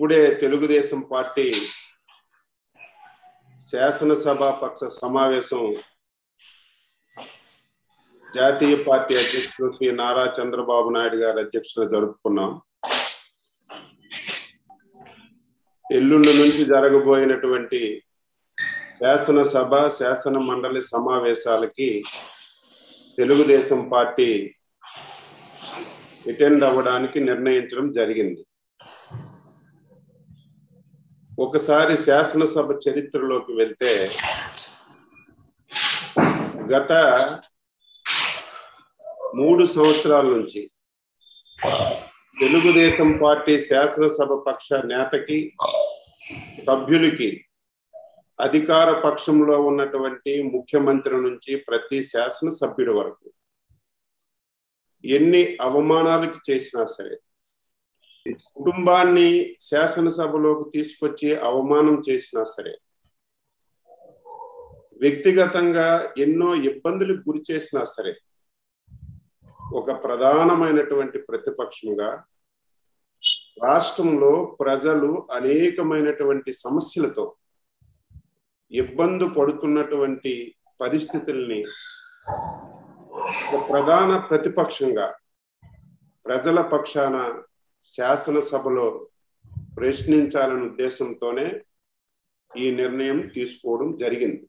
ఇప్పుడే తెలుగుదేశం పార్టీ శాసనసభాపక్ష సమావేశం జాతీయ పార్టీ అధ్యక్షులు శ్రీ నారా చంద్రబాబు నాయుడు గారి అధ్యక్షతన జరుపుకున్నాం ఎల్లుండి నుంచి జరగబోయినటువంటి శాసనసభ శాసన మండలి సమావేశాలకి తెలుగుదేశం పార్టీ అటెండ్ అవ్వడానికి నిర్ణయించడం జరిగింది ఒకసారి శాసనసభ చరిత్రలోకి వెళ్తే గత మూడు సంవత్సరాల నుంచి తెలుగుదేశం పార్టీ శాసనసభ పక్ష నేతకి సభ్యులకి అధికార పక్షంలో ఉన్నటువంటి ముఖ్యమంత్రి నుంచి ప్రతి శాసనసభ్యుడి వరకు ఎన్ని అవమానాలకి చేసినా సరే కుటుంబాన్ని శాసనసభలోకి తీసుకొచ్చి అవమానం చేసినా సరే వ్యక్తిగతంగా ఎన్నో ఇబ్బందులకు గురి చేసినా సరే ఒక ప్రధానమైనటువంటి ప్రతిపక్షంగా రాష్ట్రంలో ప్రజలు అనేకమైనటువంటి సమస్యలతో ఇబ్బంది పడుతున్నటువంటి పరిస్థితుల్ని ఒక ప్రధాన ప్రతిపక్షంగా ప్రజల పక్షాన శాసనసభలో ప్రశ్నించాలనే ఉద్దేశంతోనే ఈ నిర్ణయం తీసుకోవడం జరిగింది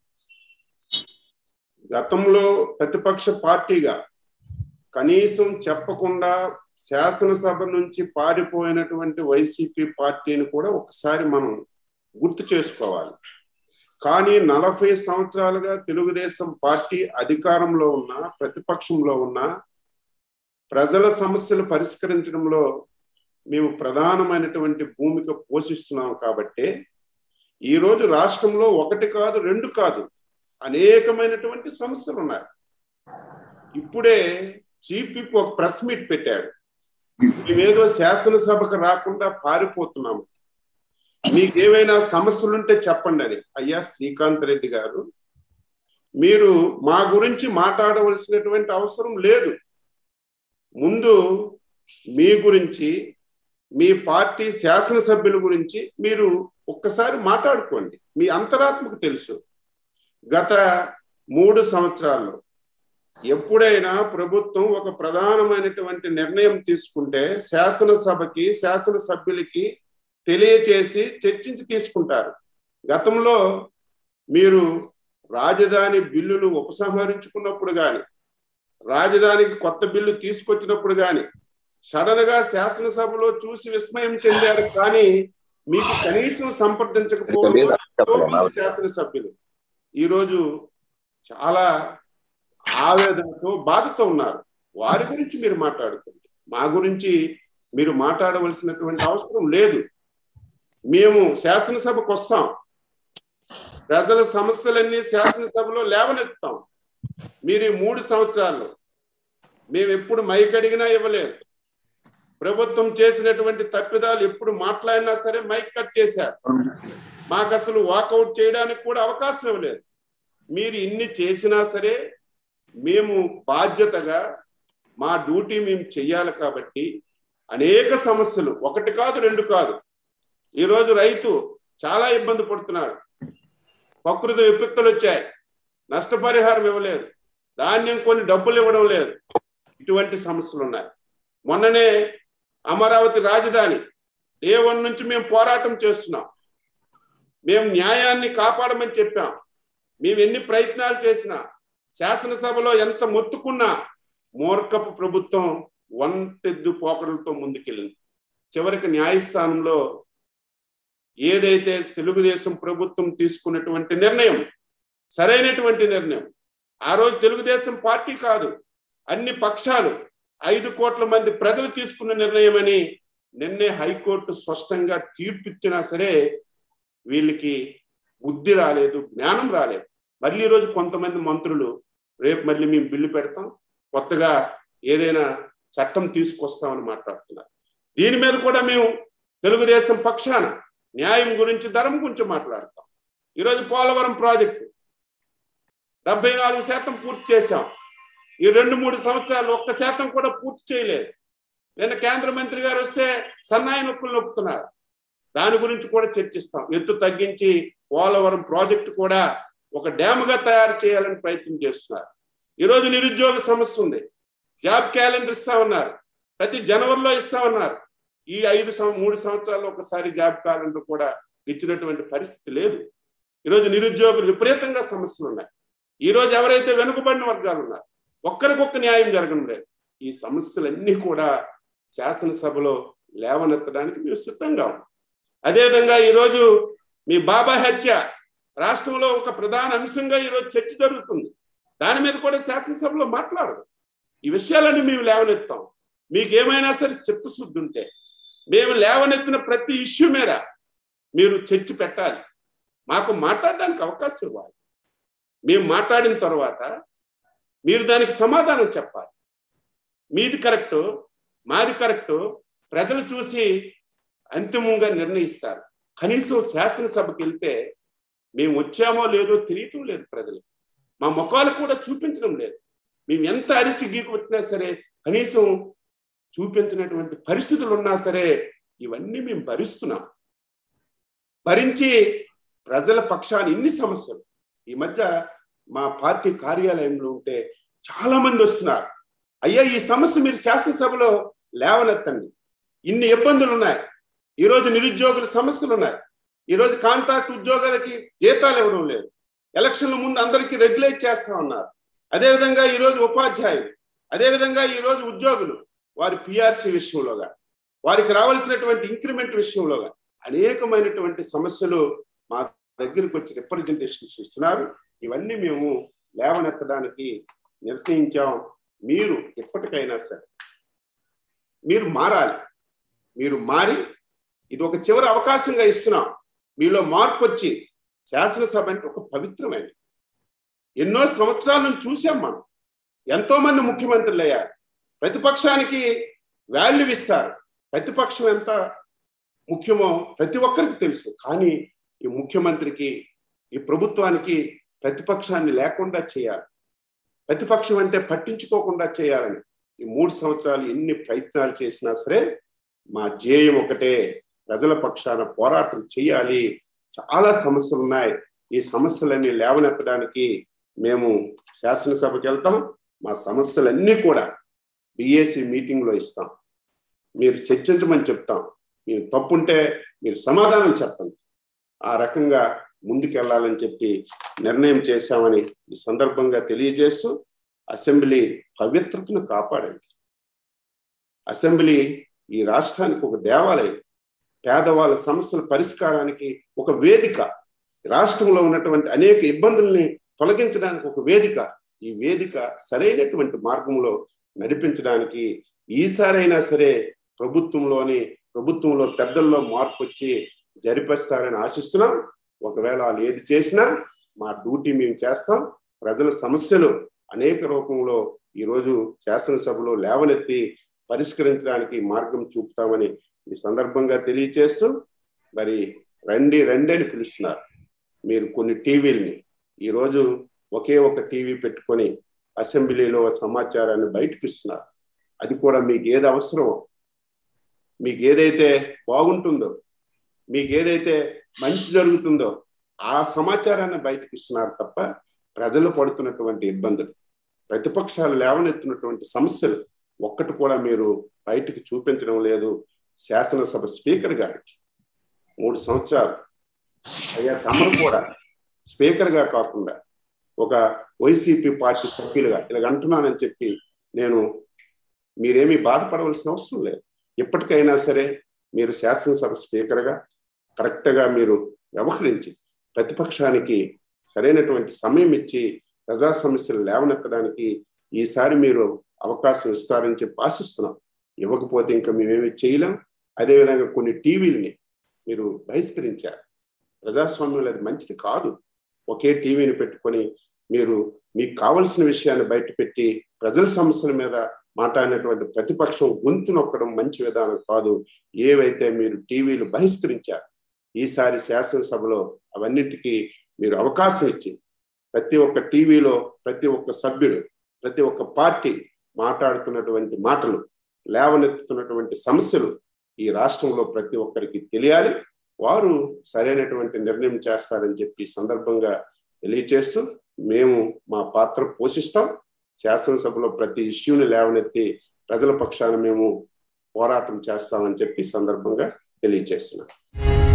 గతంలో ప్రతిపక్ష పార్టీగా కనీసం చెప్పకుండా శాసనసభ నుంచి పారిపోయినటువంటి వైసీపీ పార్టీని కూడా ఒకసారి మనం గుర్తు చేసుకోవాలి కానీ నలభై సంవత్సరాలుగా తెలుగుదేశం పార్టీ అధికారంలో ఉన్న ప్రతిపక్షంలో ఉన్న ప్రజల సమస్యలు పరిష్కరించడంలో మేము ప్రధానమైనటువంటి భూమిక పోషిస్తున్నాం కాబట్టి ఈరోజు రాష్ట్రంలో ఒకటి కాదు రెండు కాదు అనేకమైనటువంటి సమస్యలు ఉన్నాయి ఇప్పుడే చీఫ్ విప్ ఒక ప్రెస్ మీట్ పెట్టాడు మేమేదో శాసనసభకు రాకుండా పారిపోతున్నాము మీకు ఏవైనా సమస్యలుంటే చెప్పండి అని అయ్యా శ్రీకాంత్ రెడ్డి గారు మీరు మా గురించి మాట్లాడవలసినటువంటి అవసరం లేదు ముందు మీ గురించి మీ పార్టీ శాసనసభ్యుల గురించి మీరు ఒక్కసారి మాట్లాడుకోండి మీ అంతరాత్మకు తెలుసు గత మూడు సంవత్సరాల్లో ఎప్పుడైనా ప్రభుత్వం ఒక ప్రధానమైనటువంటి నిర్ణయం తీసుకుంటే శాసనసభకి శాసనసభ్యులకి తెలియచేసి చర్చించి తీసుకుంటారు గతంలో మీరు రాజధాని బిల్లులు ఉపసంహరించుకున్నప్పుడు కానీ రాజధానికి కొత్త బిల్లు తీసుకొచ్చినప్పుడు కానీ సడన్ గా శాసనసభలో చూసి విస్మయం చెందారు కానీ మీకు కనీసం సంప్రదించకపోవడం శాసనసభ్యులు ఈరోజు చాలా ఆవేదనతో బాధతో ఉన్నారు వారి గురించి మీరు మాట్లాడుకోండి మా గురించి మీరు మాట్లాడవలసినటువంటి అవసరం లేదు మేము శాసనసభకు వస్తాం ప్రజల సమస్యలన్నీ శాసనసభలో లేవనెత్తాం మీరు ఈ మూడు సంవత్సరాల్లో మేము ఎప్పుడు మైక్ అడిగినా ఇవ్వలేదు ప్రభుత్వం చేసినటువంటి తప్పిదాలు ఎప్పుడు మాట్లాడినా సరే మైక్ కట్ చేశారు మాకు అసలు వాకౌట్ చేయడానికి కూడా అవకాశం ఇవ్వలేదు మీరు ఇన్ని చేసినా సరే మేము బాధ్యతగా మా డ్యూటీ మేము చెయ్యాలి కాబట్టి అనేక సమస్యలు ఒకటి కాదు రెండు కాదు ఈరోజు రైతు చాలా ఇబ్బంది పడుతున్నాడు ప్రకృతి విపత్తులు వచ్చాయి నష్టపరిహారం ఇవ్వలేదు ధాన్యం కొన్ని డబ్బులు ఇవ్వడం లేదు ఇటువంటి సమస్యలు ఉన్నాయి మొన్ననే అమరావతి రాజధాని ఏ వన్ నుంచి మేము పోరాటం చేస్తున్నాం మేము న్యాయాన్ని కాపాడమని చెప్పాం మేము ఎన్ని ప్రయత్నాలు చేసినా శాసనసభలో ఎంత మొత్తుకున్నా మూర్ఖపు ప్రభుత్వం వంటెద్దు పోకడలతో ముందుకెళ్ళింది చివరికి న్యాయస్థానంలో ఏదైతే తెలుగుదేశం ప్రభుత్వం తీసుకున్నటువంటి నిర్ణయం సరైనటువంటి నిర్ణయం ఆ రోజు తెలుగుదేశం పార్టీ కాదు అన్ని పక్షాలు ఐదు కోట్ల మంది ప్రజలు తీసుకున్న నిర్ణయం అని నిన్నే హైకోర్టు స్పష్టంగా తీర్పిచ్చినా సరే వీళ్ళకి బుద్ధి రాలేదు జ్ఞానం రాలేదు మళ్ళీ ఈరోజు కొంతమంది మంత్రులు రేపు మళ్ళీ మేము బిల్లు పెడతాం కొత్తగా ఏదైనా చట్టం తీసుకొస్తామని మాట్లాడుతున్నారు దీని మీద కూడా మేము తెలుగుదేశం పక్షాన న్యాయం గురించి ధరం గురించి మాట్లాడతాం ఈరోజు పోలవరం ప్రాజెక్టు డెబ్బై నాలుగు శాతం పూర్తి చేశాం ఈ రెండు మూడు సంవత్సరాలు ఒక్క శాతం కూడా పూర్తి చేయలేదు నిన్న కేంద్ర మంత్రి గారు వస్తే సన్నాయి నొప్పులు నొప్పుతున్నారు దాని గురించి కూడా చర్చిస్తాం ఎత్తు తగ్గించి పోలవరం ప్రాజెక్టు కూడా ఒక డ్యామ్గా తయారు చేయాలని ప్రయత్నం చేస్తున్నారు ఈరోజు నిరుద్యోగ సమస్య ఉంది జాబ్ క్యాలెండర్ ఇస్తామన్నారు ప్రతి జనవరిలో ఇస్తామన్నారు ఈ ఐదు మూడు సంవత్సరాల్లో ఒకసారి జాబ్ క్యాలెండర్ కూడా ఇచ్చినటువంటి పరిస్థితి లేదు ఈరోజు నిరుద్యోగులు విపరీతంగా సమస్యలు ఉన్నాయి ఈరోజు ఎవరైతే వెనుకబడిన వర్గాలు ఉన్నారు ఒక్కరికొక్క న్యాయం జరగడం లేదు ఈ సమస్యలన్నీ కూడా శాసనసభలో లేవనెత్తడానికి మేము సిద్ధంగా ఉన్నాం అదేవిధంగా ఈరోజు మీ బాబా హత్య రాష్ట్రంలో ఒక ప్రధాన అంశంగా ఈరోజు చర్చ జరుగుతుంది దాని మీద కూడా శాసనసభలో మాట్లాడదు ఈ విషయాలన్నీ మేము లేవనెత్తాం మీకు ఏమైనా సరే చిత్తశుద్ధి ఉంటే మేము లేవనెత్తిన ప్రతి ఇష్యూ మీద మీరు చర్చ పెట్టాలి మాకు మాట్లాడడానికి అవకాశం ఇవ్వాలి మేము మాట్లాడిన తర్వాత మీరు దానికి సమాధానం చెప్పాలి మీది కరెక్టు మాది కరెక్టు ప్రజలు చూసి అంతిమంగా నిర్ణయిస్తారు కనీసం శాసనసభకి వెళ్తే మేము వచ్చామో లేదో తెలియటం లేదు ప్రజలు మా ముఖాలు కూడా చూపించడం లేదు మేము ఎంత అరిచి గీకు పెట్టినా సరే కనీసం చూపించినటువంటి పరిస్థితులు ఉన్నా సరే ఇవన్నీ మేము భరిస్తున్నాం భరించి ప్రజల పక్షాన్ని ఇన్ని సమస్యలు ఈ మధ్య మా పార్టీ కార్యాలయంలో ఉంటే చాలా మంది వస్తున్నారు అయ్యా ఈ సమస్య మీరు శాసనసభలో లేవనెత్తండి ఇన్ని ఇబ్బందులు ఉన్నాయి ఈరోజు నిరుద్యోగుల సమస్యలు ఉన్నాయి ఈరోజు కాంట్రాక్ట్ ఉద్యోగాలకి జీతాలు ఇవ్వడం లేదు ఎలక్షన్ల ముందు అందరికీ రెగ్యులేట్ చేస్తా ఉన్నారు అదేవిధంగా ఈరోజు ఉపాధ్యాయులు అదేవిధంగా ఈరోజు ఉద్యోగులు వారి పిఆర్సీ విషయంలోగా వారికి రావాల్సినటువంటి ఇంక్రిమెంట్ విషయంలోగా అనేకమైనటువంటి సమస్యలు మా దగ్గరికి వచ్చి రిప్రజెంటేషన్స్ ఇస్తున్నారు ఇవన్నీ మేము లేవనెత్తడానికి నిర్ణయించాం మీరు ఎప్పటికైనా సరే మీరు మారాలి మీరు మారి ఇది ఒక చివరి అవకాశంగా ఇస్తున్నాం మీలో మార్పు వచ్చి శాసనసభ అంటే ఒక పవిత్రమైనది ఎన్నో సంవత్సరాల నుంచి చూసాం మనం ఎంతో మంది ముఖ్యమంత్రులు అయ్యారు ప్రతిపక్షానికి వాల్యూ ఇస్తారు ప్రతిపక్షం ఎంత ముఖ్యమో ప్రతి ఒక్కరికి తెలుసు కానీ ఈ ముఖ్యమంత్రికి ఈ ప్రభుత్వానికి ప్రతిపక్షాన్ని లేకుండా చేయాలి ప్రతిపక్షం అంటే పట్టించుకోకుండా చేయాలని ఈ మూడు సంవత్సరాలు ఎన్ని ప్రయత్నాలు చేసినా సరే మా ధ్యేయం ఒకటే ప్రజల పక్షాన పోరాటం చేయాలి చాలా సమస్యలు ఉన్నాయి ఈ సమస్యలన్నీ లేవనెత్తడానికి మేము శాసనసభకి వెళ్తాం మా సమస్యలన్నీ కూడా బిఏసి మీటింగ్లో ఇస్తాం మీరు చర్చించమని చెప్తాం మీరు తప్పుంటే మీరు సమాధానం చెప్పండి ఆ రకంగా ముందుకెళ్లాలని చెప్పి నిర్ణయం చేశామని ఈ సందర్భంగా తెలియజేస్తూ అసెంబ్లీ పవిత్రతను కాపాడండి అసెంబ్లీ ఈ రాష్ట్రానికి ఒక దేవాలయం పేదవాళ్ళ సమస్యల పరిష్కారానికి ఒక వేదిక రాష్ట్రంలో ఉన్నటువంటి అనేక ఇబ్బందుల్ని తొలగించడానికి ఒక వేదిక ఈ వేదిక సరైనటువంటి మార్గంలో నడిపించడానికి ఈసారైనా సరే ప్రభుత్వంలోని ప్రభుత్వంలో పెద్దల్లో మార్పు వచ్చి జరిపిస్తారని ఆశిస్తున్నాం ఒకవేళ వాళ్ళు ఏది చేసినా మా డ్యూటీ మేము చేస్తాం ప్రజల సమస్యలు అనేక రూపంలో ఈరోజు శాసనసభలో లేవనెత్తి పరిష్కరించడానికి మార్గం చూపుతామని ఈ సందర్భంగా తెలియచేస్తూ మరి రండి రండి అని పిలుస్తున్నారు మీరు కొన్ని టీవీలని ఈరోజు ఒకే ఒక టీవీ పెట్టుకొని అసెంబ్లీలో సమాచారాన్ని బయటకు ఇస్తున్నారు అది కూడా మీకు ఏది అవసరమో మీకు ఏదైతే బాగుంటుందో మీకు ఏదైతే మంచి జరుగుతుందో ఆ సమాచారాన్ని బయటకు ఇస్తున్నారు తప్ప ప్రజలు పడుతున్నటువంటి ఇబ్బందులు ప్రతిపక్షాలు లేవనెత్తున్నటువంటి సమస్యలు ఒక్కటి కూడా మీరు బయటకు చూపించడం లేదు శాసనసభ స్పీకర్ గారికి మూడు సంవత్సరాలు అయ్యా తమరు కూడా స్పీకర్గా కాకుండా ఒక వైసీపీ పార్టీ సభ్యులుగా ఇలాగ అంటున్నానని చెప్పి నేను మీరేమీ బాధపడవలసిన అవసరం లేదు ఎప్పటికైనా సరే మీరు శాసనసభ స్పీకర్గా కరెక్ట్గా మీరు వ్యవహరించి ప్రతిపక్షానికి సరైనటువంటి సమయం ఇచ్చి ప్రజా సమస్యలు లేవనెత్తడానికి ఈసారి మీరు అవకాశం ఇస్తారని చెప్పి ఆశిస్తున్నాం ఇవ్వకపోతే ఇంకా మేమేమి చేయలేం అదేవిధంగా కొన్ని టీవీలని మీరు బహిష్కరించారు ప్రజాస్వామ్యంలో అది మంచిది కాదు ఒకే టీవీని పెట్టుకొని మీరు మీకు కావలసిన విషయాన్ని బయటపెట్టి ప్రజల సమస్యల మీద మాట్లాడినటువంటి ప్రతిపక్షం గొంతు నొక్కడం మంచి విధానం కాదు ఏవైతే మీరు టీవీలు బహిష్కరించారు ఈసారి శాసనసభలో అవన్నిటికీ మీరు అవకాశం ఇచ్చి ప్రతి ఒక్క టీవీలో ప్రతి ఒక్క సభ్యుడు ప్రతి ఒక్క పార్టీ మాట్లాడుతున్నటువంటి మాటలు లేవనెత్తుతున్నటువంటి సమస్యలు ఈ రాష్ట్రంలో ప్రతి ఒక్కరికి తెలియాలి వారు సరైనటువంటి నిర్ణయం చేస్తారని చెప్పి సందర్భంగా తెలియచేస్తూ మేము మా పాత్ర పోషిస్తాం శాసనసభలో ప్రతి ఇష్యూని లేవనెత్తి ప్రజల పక్షాన మేము పోరాటం చేస్తామని చెప్పి సందర్భంగా తెలియజేస్తున్నాం